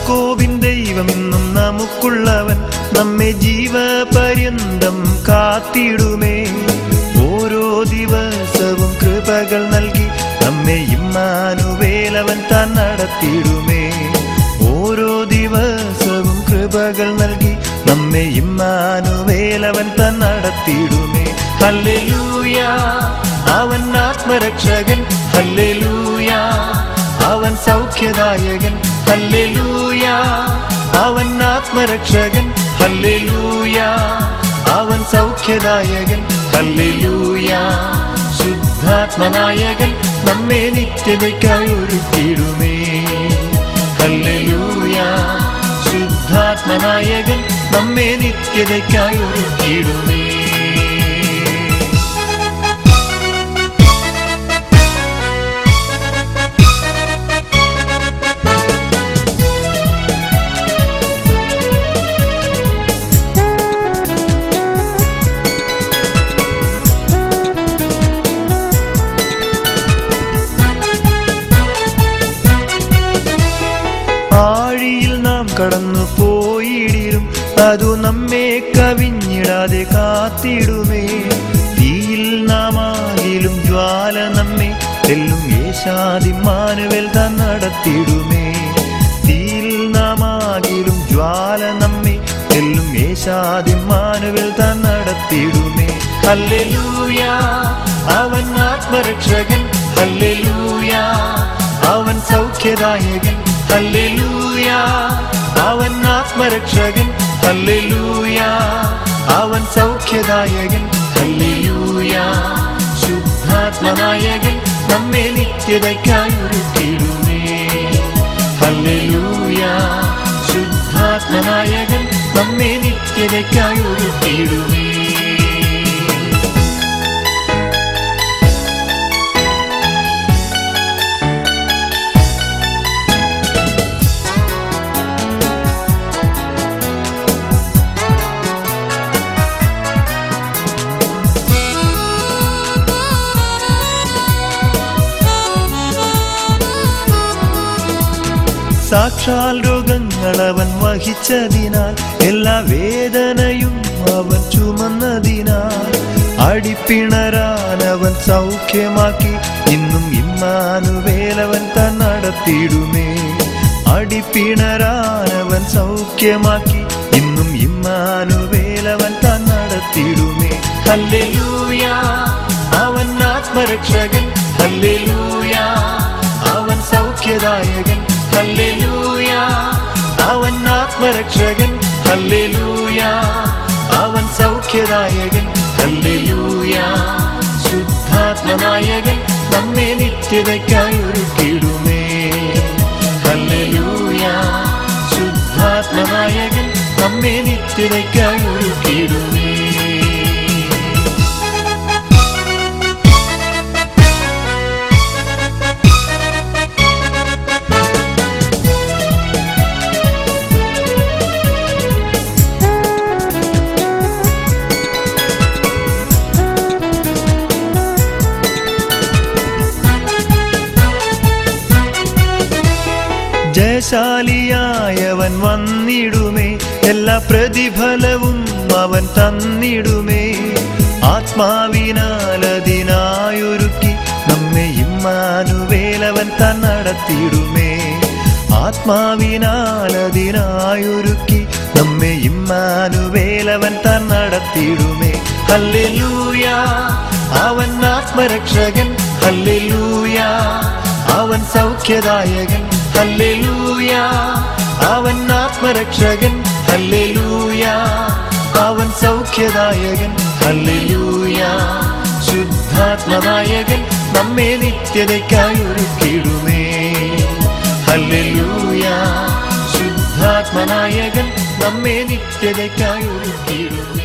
യാക്കോബിൻ ദൈവം ഇന്നും നമുക്കുള്ളവൻ നമ്മെ ജീവപര്യന്തം കാത്തിടുമേ ഓരോ ദിവസവും കൃപകൾ നൽകി നമ്മെ ഇമ്മാനുവേലവൻ താൻ നടത്തിയിടുമേ ഓരോ ദിവസവും കൃപകൾ നൽകി നമ്മെ ഇമ്മാനുവേലവൻ താൻ നടത്തിയിടുമേ ഹല്ലേലൂയ അവൻ ആത്മരക്ഷകൻ ഹല്ലേലൂയ അവൻ സൗഖ്യദായകൻ ഹല്ലേലൂയ അവൻ ആത്മരക്ഷകൻ ഹല്ലേലൂയ അവൻ സൗഖ്യദായകൻ ഹല്ലേലൂയ ശുദ്ധാത്മനായകൻ നമ്മെ നിത്യതയ്ക്കായി ഒരുക്കിയിടുമേ ഹല്ലേലൂയ ശുദ്ധാത്മനായകൻ നമ്മെ നിത്യതയ്ക്കായി ഒരുക്കിയിടുമേ ആഴിയിൽ നാം കടന്നു പോയിടിരും അതു നമ്മെ കവിഞ്ഞിടാതെ കാത്തിടുമേ തീയിൽ നാം ആകിലും ജ്വാല നമ്മെ എല്ലും യേശാദിമാനുവൽ താൻ നടത്തിടുമേ തീയിൽ നാം ആകിലും ജ്വാല നമ്മെ എല്ലും യേശാദിമാനുവൽ താൻ നടത്തിടുമേ ഹല്ലേലൂയ അവൻ ആത്മരക്ഷകൻ ഹല്ലേലൂയ അവൻ സൗഖ്യദായകൻ ഹല്ലേലൂയ അവൻ ആത്മരക്ഷകൻ ഹല്ലേലൂയ അവൻ സൗഖ്യദായകൻ ഹല്ലേലൂയ ശുദ്ധാത്മനായകൻ നമ്മെ നിത്യതയ്ക്കായി ഒരുക്കിയിടുമേ ഹല്ലേലൂയ ശുദ്ധാത്മനായകൻ നമ്മെ നിത്യതയ്ക്കായി ഒരുക്കിയിടുമേ സാക്ഷാൽ രോഗങ്ങൾ അവൻ വഹിച്ചതിനാൽ എല്ലാ വേദനയും അവൻ ചുമന്നതിനാൽ അടിപ്പിണരാൻ അവൻ സൗഖ്യമാക്കി ഇന്നും ഇമ്മാനുവേലവൻ താൻ നടത്തിയിടുമേ അടിപ്പിണരാൻ അവൻ സൗഖ്യമാക്കി ഇന്നും ഇമ്മാനുവേലവൻ താൻ നടത്തിയിടുമേ ഹല്ലേലൂയ അവൻ ആത്മരക്ഷകൻ ഹല്ലേലൂയ അവൻ സൗഖ്യദായകൻ ഹല്ലേലൂയ അവൻ ആത്മരക്ഷകൻ ഹല്ലേലൂയ അവൻ സൗഖ്യദായകൻ ഹല്ലേലൂയ ശുദ്ധാത്മനായകൻ നമ്മെ നിത്യതയ്ക്കായി ഒരുക്കിയിടുമേ ഹല്ലേലൂയ ശുദ്ധാത്മനായകൻ നമ്മെ നിത്യതയ്ക്കായി ഒരുക്കിയിടുമേ ജയശാലിയായവൻ വന്നിടുമേ എല്ലാ പ്രതിഫലവും അവൻ തന്നിടുമേ ആത്മാവിനാലതിനായൊരുക്കി നമ്മെ ഇമ്മാനുവേലവൻ താൻ നടത്തിയിടുമേ ആത്മാവിനാലതിനായൊരുക്കി നമ്മെ ഇമ്മാനുവേലവൻ താൻ നടത്തിയിടുമേ ഹല്ലേലൂയ അവൻ ആത്മരക്ഷകൻ ഹല്ലേലൂയ അവൻ സൗഖ്യദായകൻ ഹല്ലേലൂയ അവൻ ആത്മരക്ഷകൻ ഹല്ലേലൂയ അവൻ സൗഖ്യദായകൻ ഹല്ലേലൂയ ശുദ്ധാത്മനായകൻ നമ്മെ നിത്യതയ്ക്കായി ഒരുക്കിയിടുമേ ഹല്ലേലൂയ ശുദ്ധാത്മനായകൻ നമ്മെ നിത്യതയ്ക്കായി ഒരുക്കിയിടുമേ